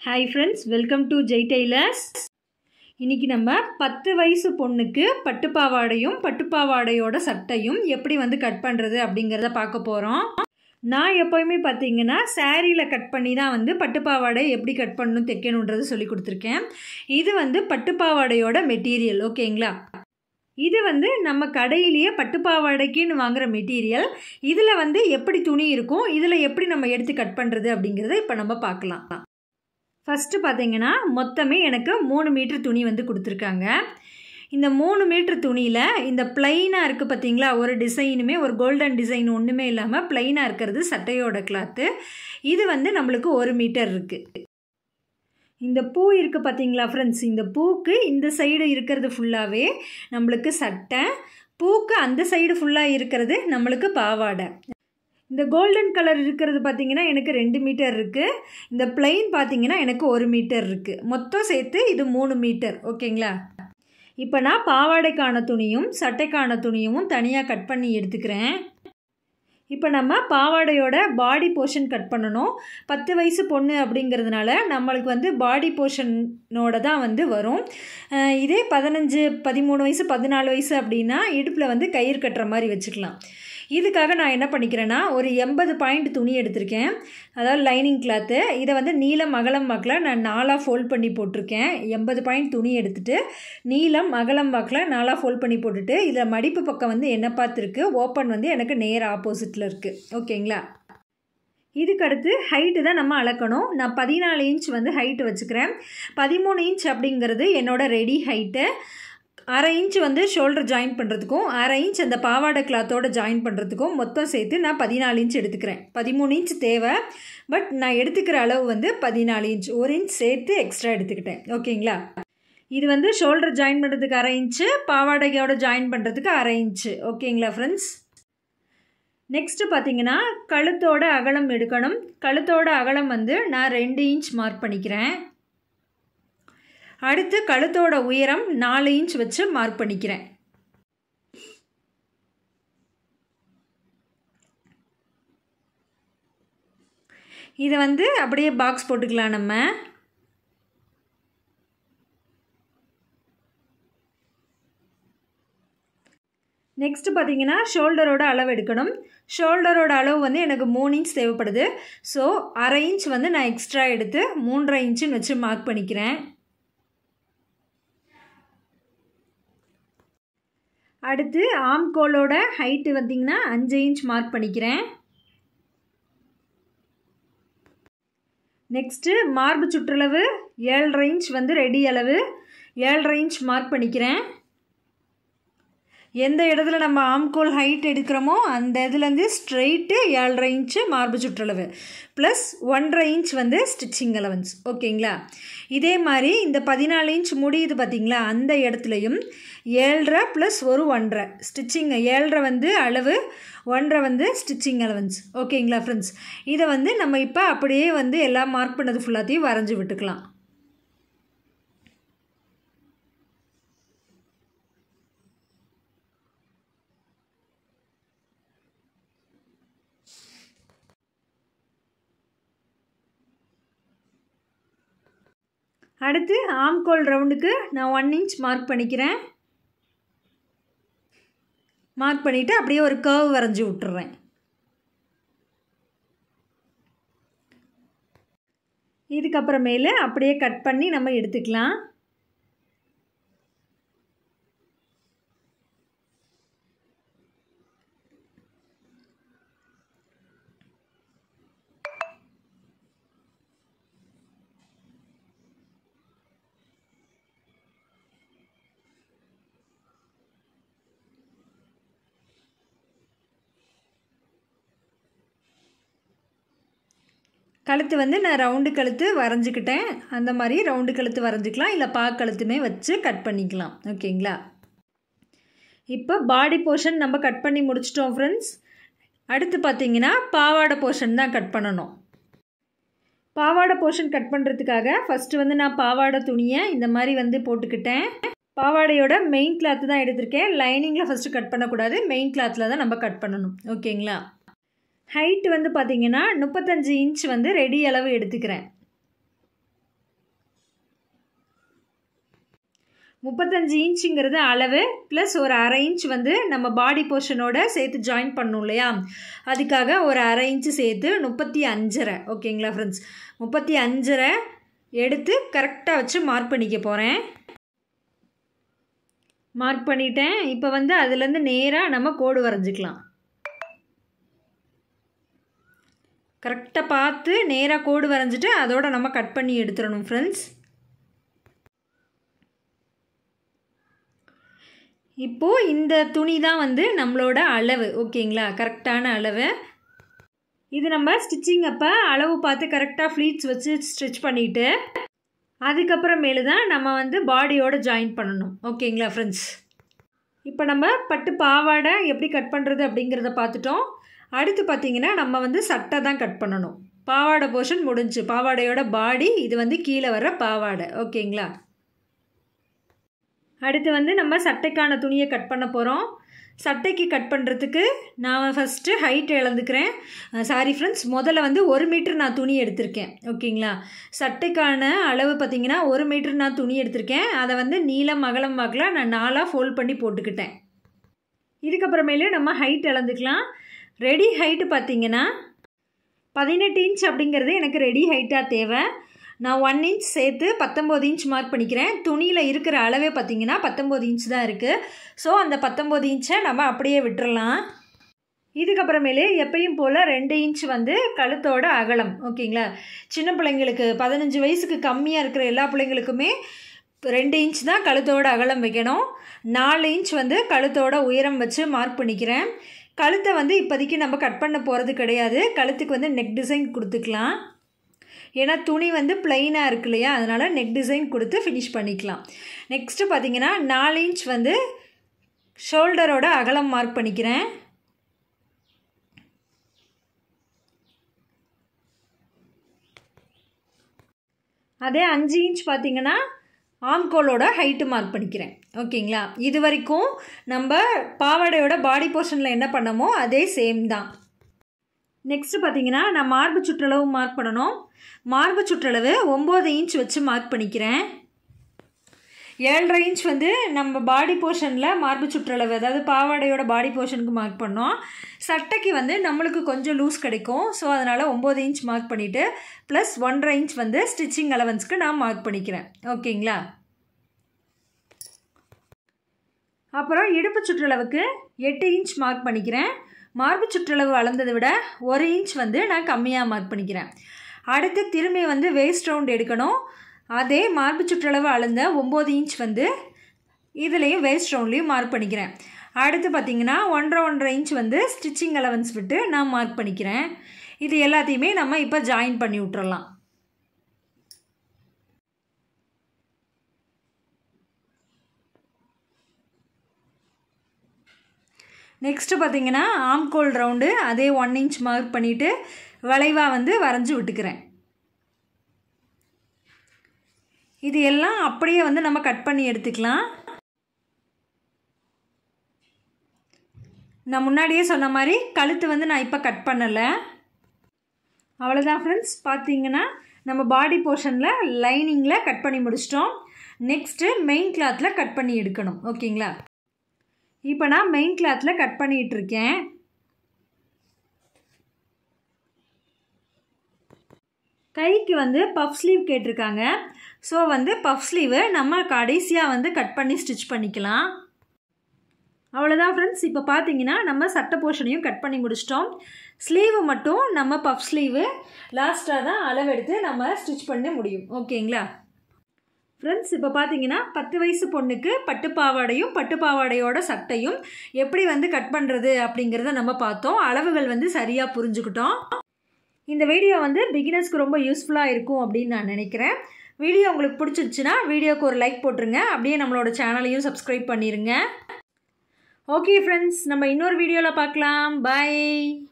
hi friends welcome to Jai tailors இன்றைக்கி நம்ம பத்து வயசு பொண்ணுக்கு பட்டுப்பாவாடையும் பட்டுப்பாவாடையோட சட்டையும் எப்படி வந்து கட் பண்ணுறது அப்படிங்கிறத பார்க்க போகிறோம் நான் எப்போயுமே பார்த்தீங்கன்னா சாரியில் கட் பண்ணி தான் வந்து பட்டுப்பாவாடை எப்படி கட் பண்ணணும் தைக்கணுன்றது சொல்லி கொடுத்துருக்கேன் இது வந்து பட்டுப்பாவாடையோட மெட்டீரியல் ஓகேங்களா இது வந்து நம்ம கடையிலேயே பட்டுப்பாவாடைக்குன்னு வாங்குகிற மெட்டீரியல் இதில் வந்து எப்படி துணி இருக்கும் இதில் எப்படி நம்ம எடுத்து கட் பண்ணுறது அப்படிங்கிறத இப்போ நம்ம பார்க்கலாம் ஃபஸ்ட்டு பார்த்தீங்கன்னா மொத்தமே எனக்கு மூணு மீட்டர் துணி வந்து கொடுத்துருக்காங்க இந்த மூணு மீட்டர் துணியில் இந்த பிளைனாக இருக்குது பார்த்தீங்களா ஒரு டிசைனுமே ஒரு கோல்டன் டிசைன் ஒன்றுமே இல்லாமல் பிளைனாக இருக்கிறது சட்டையோட கிளாத்து இது வந்து நம்மளுக்கு ஒரு மீட்டர் இருக்குது இந்த பூ இருக்குது பார்த்தீங்களா ஃப்ரெண்ட்ஸ் இந்த பூக்கு இந்த சைடு இருக்கிறது ஃபுல்லாகவே நம்மளுக்கு சட்டை பூக்கு அந்த சைடு ஃபுல்லாக இருக்கிறது நம்மளுக்கு பாவாடை இந்த கோல்டன் கலர் இருக்கிறது பார்த்தீங்கன்னா எனக்கு ரெண்டு மீட்டர் இருக்குது இந்த பிளைன் பார்த்தீங்கன்னா எனக்கு ஒரு மீட்டர் இருக்குது மொத்தம் சேர்த்து இது மூணு மீட்டர் ஓகேங்களா இப்போ நான் பாவாடைக்கான துணியும் சட்டைக்கான துணியும் தனியாக கட் பண்ணி எடுத்துக்கிறேன் இப்போ நம்ம பாவாடையோட பாடி போர்ஷன் கட் பண்ணணும் பத்து வயசு பொண்ணு அப்படிங்கிறதுனால நம்மளுக்கு வந்து பாடி போர்ஷனோட தான் வந்து வரும் இதே பதினஞ்சு பதிமூணு வயசு பதினாலு வயசு அப்படின்னா இடுப்பில் வந்து கயிறு கட்டுற மாதிரி வச்சுக்கலாம் இதுக்காக நான் என்ன பண்ணிக்கிறேன்னா ஒரு எண்பது பாயிண்ட் துணி எடுத்திருக்கேன் அதாவது லைனிங் கிளாத்து இதை வந்து நீளம் அகலம் வாக்கில் நான் நாலாக ஃபோல்ட் பண்ணி போட்டிருக்கேன் எண்பது பாயிண்ட் துணி எடுத்துகிட்டு நீளம் அகலம் வாக்கில் நாலாக ஃபோல்ட் பண்ணி போட்டுட்டு இதில் மடிப்பு பக்கம் வந்து என்ன பார்த்துருக்கு ஓப்பன் வந்து எனக்கு நேர் ஆப்போசிட்டில் இருக்குது ஓகேங்களா இதுக்கடுத்து ஹைட்டு தான் நம்ம அளக்கணும் நான் பதினாலு இன்ச் வந்து ஹைட்டு வச்சுக்கிறேன் பதிமூணு இன்ச் அப்படிங்கிறது என்னோடய ரெடி ஹைட்டு அரை இன்ச் வந்து ஷோல்டர் ஜாயின் பண்ணுறதுக்கும் அரை இன்ச் அந்த பாவாடை கிளாத்தோட ஜாயின் பண்ணுறதுக்கும் மொத்தம் சேர்த்து நான் பதினாலு இன்ச் எடுத்துக்கிறேன் பதிமூணு இன்ச் தேவை பட் நான் எடுத்துக்கிற அளவு வந்து பதினாலு இன்ச் ஒரு இன்ச் சேர்த்து எக்ஸ்ட்ரா எடுத்துக்கிட்டேன் ஓகேங்களா இது வந்து ஷோல்டர் ஜாயின் பண்ணுறதுக்கு அரை இன்ச்சு பாவாடையோட ஜாயின் பண்ணுறதுக்கு அரை இன்ச்சு ஓகேங்களா ஃப்ரெண்ட்ஸ் நெக்ஸ்ட்டு பார்த்தீங்கன்னா கழுத்தோட அகலம் எடுக்கணும் கழுத்தோட அகலம் வந்து நான் ரெண்டு இன்ச் மார்க் பண்ணிக்கிறேன் அடுத்து கழுத்தோட உயரம் நாலு இன்ச் வச்சு மார்க் பண்ணிக்கிறேன் இதை வந்து அப்படியே பாக்ஸ் போட்டுக்கலாம் நம்ம நெக்ஸ்ட்டு பார்த்தீங்கன்னா ஷோல்டரோட அளவு எடுக்கணும் ஷோல்டரோட அளவு வந்து எனக்கு மூணு இன்ச் தேவைப்படுது ஸோ அரை இன்ச் வந்து நான் எக்ஸ்ட்ரா எடுத்து மூன்றரை இன்ச்சுன்னு வச்சு மார்க் பண்ணிக்கிறேன் அடுத்து ஆம்கோலோட ஹைட்டு பார்த்திங்கன்னா அஞ்சு இன்ச் மார்க் பண்ணிக்கிறேன் நெக்ஸ்ட்டு மார்பு சுற்றளவு ஏழரை இன்ச் வந்து ரெடி அளவு ஏழரை இன்ச் மார்க் பண்ணிக்கிறேன் எந்த இடத்துல நம்ம ஆம்கோல் ஹைட் எடுக்கிறோமோ அந்த இதுலேருந்து ஸ்ட்ரெயிட்டு ஏழரை இன்ச்சு மார்பு சுற்றளவு ப்ளஸ் ஒன்றரை இன்ச் வந்து ஸ்டிச்சிங் அலவன்ஸ் ஓகேங்களா இதே மாதிரி இந்த பதினாலு இன்ச் முடியுது பார்த்திங்களா அந்த இடத்துலையும் ஏழரை ப்ளஸ் ஒரு ஒன்றரை ஸ்டிச்சிங் ஏழரை வந்து அளவு ஒன்றரை வந்து ஸ்டிச்சிங் அலவன்ஸ் ஓகேங்களா ஃப்ரெண்ட்ஸ் இதை வந்து நம்ம இப்போ அப்படியே வந்து எல்லாம் மார்க் பண்ணது ஃபுல்லாத்தையும் வரைஞ்சி விட்டுக்கலாம் அடுத்து ஆம்கோல் ரவுண்டுக்கு நான் ஒன் இன்ச் மார்க் பண்ணிக்கிறேன் மார்க் பண்ணிவிட்டு அப்படியே ஒரு கர்வ் வரைஞ்சி விட்டுறேன் இதுக்கப்புறமேலு அப்படியே கட் பண்ணி நம்ம எடுத்துக்கலாம் கழுத்து வந்து நான் ரவுண்டு கழுத்து வரைஞ்சிக்கிட்டேன் அந்த மாதிரி ரவுண்டு கழுத்து வரைஞ்சிக்கலாம் இல்லை பா கழுத்துமே வச்சு கட் பண்ணிக்கலாம் ஓகேங்களா இப்போ பாடி போர்ஷன் நம்ம கட் பண்ணி முடிச்சிட்டோம் ஃப்ரெண்ட்ஸ் அடுத்து பார்த்தீங்கன்னா பாவாடை போர்ஷன் தான் கட் பண்ணணும் பாவாடை போர்ஷன் கட் பண்ணுறதுக்காக ஃபஸ்ட்டு வந்து நான் பாவாடை துணியை இந்த மாதிரி வந்து போட்டுக்கிட்டேன் பாவாடையோட மெயின் கிளாத்து தான் எடுத்திருக்கேன் லைனிங்கில் ஃபஸ்ட்டு கட் பண்ணக்கூடாது மெயின் கிளாத்தில் தான் நம்ம கட் பண்ணணும் ஓகேங்களா ஹைட் வந்து பார்த்திங்கன்னா முப்பத்தஞ்சு இன்ச் வந்து ரெடி அளவு எடுத்துக்கிறேன் முப்பத்தஞ்சு இன்ச்சுங்கிறது அளவு ப்ளஸ் ஒரு அரை இன்ச் வந்து நம்ம பாடி போர்ஷனோட சேர்த்து ஜாயின் பண்ணணும் இல்லையா அதுக்காக ஒரு அரை இன்ச்சு சேர்த்து முப்பத்தி அஞ்சரை ஓகேங்களா ஃப்ரெண்ட்ஸ் முப்பத்தி அஞ்சரை எடுத்து கரெக்டாக வச்சு மார்க் பண்ணிக்க போகிறேன் மார்க் பண்ணிட்டேன் இப்போ வந்து அதுலேருந்து நேராக நம்ம கோடு வரைஞ்சிக்கலாம் கரெக்டாக பார்த்து நேராக கோடு வரைஞ்சிட்டு அதோட நம்ம கட் பண்ணி எடுத்துடணும் ஃப்ரெண்ட்ஸ் இப்போது இந்த துணி தான் வந்து நம்மளோட அளவு ஓகேங்களா கரெக்டான அளவு இது நம்ம ஸ்டிச்சிங் அப்போ அளவு பார்த்து கரெக்டாக ஃப்ளீட்ஸ் வச்சு ஸ்டிச் பண்ணிவிட்டு அதுக்கப்புறமேலு தான் நம்ம வந்து பாடியோட ஜாயின் பண்ணணும் ஓகேங்களா ஃப்ரெண்ட்ஸ் இப்போ நம்ம பட்டு பாவாடை எப்படி கட் பண்ணுறது அப்படிங்கிறத பார்த்துட்டோம் அடுத்து பார்த்திங்கன்னா நம்ம வந்து சட்டை தான் கட் பண்ணணும் பாவாடை போர்ஷன் முடிஞ்சு பாவாடையோட பாடி இது வந்து கீழே வர பாவாடை ஓகேங்களா அடுத்து வந்து நம்ம சட்டைக்கான துணியை கட் பண்ண போகிறோம் சட்டைக்கு கட் பண்ணுறதுக்கு நான் ஃபஸ்ட்டு ஹைட் இழந்துக்கிறேன் சாரி ஃப்ரெண்ட்ஸ் முதல்ல வந்து ஒரு மீட்ரு நான் துணி எடுத்திருக்கேன் ஓகேங்களா சட்டைக்கான அளவு பார்த்திங்கன்னா ஒரு மீட்ரு நான் துணி எடுத்திருக்கேன் அதை வந்து நீளம் அகலம் வாக்கில் நான் நாலாக ஃபோல்ட் பண்ணி போட்டுக்கிட்டேன் இதுக்கப்புறமேலு நம்ம ஹைட் இழந்துக்கலாம் ரெடி ஹைட்டு பார்த்திங்கன்னா பதினெட்டு இன்ச் அப்படிங்கிறது எனக்கு ரெடி ஹைட்டாக தேவை நான் ஒன் இன்ச் சேர்த்து பத்தொம்போது இன்ச் மார்க் பண்ணிக்கிறேன் துணியில் இருக்கிற அளவே பார்த்திங்கன்னா பத்தொம்போது இன்ச் தான் இருக்குது ஸோ அந்த பத்தொம்போது இன்ச்சை நம்ம அப்படியே விட்டுறலாம் இதுக்கப்புறமேலே எப்பயும் போல் ரெண்டு இன்ச் வந்து கழுத்தோட அகலம் ஓகேங்களா சின்ன பிள்ளைங்களுக்கு பதினஞ்சு வயசுக்கு கம்மியாக இருக்கிற எல்லா பிள்ளைங்களுக்குமே ரெண்டு இன்ச் தான் கழுத்தோட அகலம் வைக்கணும் நாலு இன்ச் வந்து கழுத்தோட உயரம் வச்சு மார்க் பண்ணிக்கிறேன் கழுத்தை வந்து இப்போதைக்கு நம்ம கட் பண்ண போகிறது கிடையாது கழுத்துக்கு வந்து நெக் டிசைன் கொடுத்துக்கலாம் ஏன்னா துணி வந்து பிளைனாக இருக்கு இல்லையா அதனால் நெக் டிசைன் கொடுத்து ஃபினிஷ் பண்ணிக்கலாம் நெக்ஸ்ட்டு பார்த்தீங்கன்னா நாலு இன்ச் வந்து ஷோல்டரோட அகலம் மார்க் பண்ணிக்கிறேன் அதே அஞ்சு இன்ச் பார்த்தீங்கன்னா ஆம்கோலோட ஹைட்டு மார்க் பண்ணிக்கிறேன் ஓகேங்களா இது வரைக்கும் நம்ம பாவாடையோட பாடி போர்ஷனில் என்ன பண்ணமோ அதே சேம் தான் நெக்ஸ்ட்டு பார்த்தீங்கன்னா நான் மார்பு சுற்றளவு மார்க் பண்ணணும் மார்பு சுற்றளவு ஒம்பது இன்ச் வச்சு மார்க் பண்ணிக்கிறேன் ஏழரை இன்ச் வந்து நம்ம பாடி போர்ஷனில் மார்பு சுற்றளவு அதாவது பாவாடையோட பாடி போர்ஷனுக்கு மார்க் பண்ணோம் சட்டைக்கு வந்து நம்மளுக்கு கொஞ்சம் லூஸ் கிடைக்கும் ஸோ அதனால் ஒம்பது இன்ச் மார்க் பண்ணிவிட்டு ப்ளஸ் ஒன்றரை இன்ச் வந்து ஸ்டிச்சிங் அலவன்ஸ்க்கு நான் மார்க் பண்ணிக்கிறேன் ஓகேங்களா அப்புறம் இடுப்பு சுற்றளவுக்கு எட்டு இன்ச் மார்க் பண்ணிக்கிறேன் மார்பு சுற்றளவு அளந்ததை விட ஒரு இன்ச் வந்து நான் கம்மியாக மார்க் பண்ணிக்கிறேன் அடுத்து திரும்பி வந்து வேஸ்ட் ரவுண்ட் எடுக்கணும் அதே மார்பு சுற்றளவு அளந்த ஒம்பது இன்ச் வந்து இதுலேயும் வேஸ்ட் ரவுண்ட்லேயும் மார்க் பண்ணிக்கிறேன் அடுத்து பார்த்திங்கன்னா ஒன்றரை ஒன்றரை இன்ச் வந்து ஸ்டிச்சிங் அலவன்ஸ் விட்டு நான் மார்க் பண்ணிக்கிறேன் இது எல்லாத்தையுமே நம்ம இப்போ ஜாயின் பண்ணி விட்டுறலாம் நெக்ஸ்ட்டு பார்த்தீங்கன்னா ஆம்கோல் ரவுண்டு அதே ஒன் இன்ச் மார்க் பண்ணிவிட்டு வளைவாக வந்து வரைஞ்சி விட்டுக்கிறேன் இது எல்லாம் அப்படியே வந்து நம்ம கட் பண்ணி எடுத்துக்கலாம் நான் முன்னாடியே சொன்ன மாதிரி கழுத்து வந்து நான் இப்போ கட் பண்ணலை அவ்வளோதான் ஃப்ரெண்ட்ஸ் பார்த்தீங்கன்னா நம்ம பாடி போர்ஷனில் லைனிங்கில் கட் பண்ணி முடிச்சிட்டோம் நெக்ஸ்ட்டு மெயின் கிளாத்தில் கட் பண்ணி எடுக்கணும் ஓகேங்களா இப்போ நான் மெயின் கிளாத்தில் கட் பண்ணிகிட்டு இருக்கேன் கைக்கு வந்து பஃப் ஸ்லீவ் கேட்டிருக்காங்க ஸோ வந்து பஃப் ஸ்லீவு நம்ம கடைசியாக வந்து கட் பண்ணி ஸ்டிச் பண்ணிக்கலாம் அவ்வளோதான் ஃப்ரெண்ட்ஸ் இப்போ பார்த்தீங்கன்னா நம்ம சட்டை போர்ஷனையும் கட் பண்ணி முடிச்சிட்டோம் ஸ்லீவு மட்டும் நம்ம பஃப் ஸ்லீவு லாஸ்ட்டாக தான் அளவெடுத்து நம்ம ஸ்டிச் பண்ண முடியும் ஓகேங்களா ஃப்ரெண்ட்ஸ் இப்போ பார்த்தீங்கன்னா பத்து வயசு பொண்ணுக்கு பட்டுப்பாவாடையும் பட்டுப்பாவாடையோட சட்டையும் எப்படி வந்து கட் பண்ணுறது அப்படிங்கிறத நம்ம பார்த்தோம் அளவுகள் வந்து சரியாக புரிஞ்சுக்கிட்டோம் இந்த வீடியோ வந்து பிகினர்ஸ்க்கு ரொம்ப யூஸ்ஃபுல்லாக இருக்கும் அப்படின்னு நான் நினைக்கிறேன் வீடியோ உங்களுக்கு பிடிச்சிருச்சுன்னா வீடியோக்கு ஒரு லைக் போட்டுருங்க அப்படியே நம்மளோட சேனலையும் சப்ஸ்கிரைப் பண்ணிடுங்க ஓகே ஃப்ரெண்ட்ஸ் நம்ம இன்னொரு வீடியோவில் பார்க்கலாம் பாய்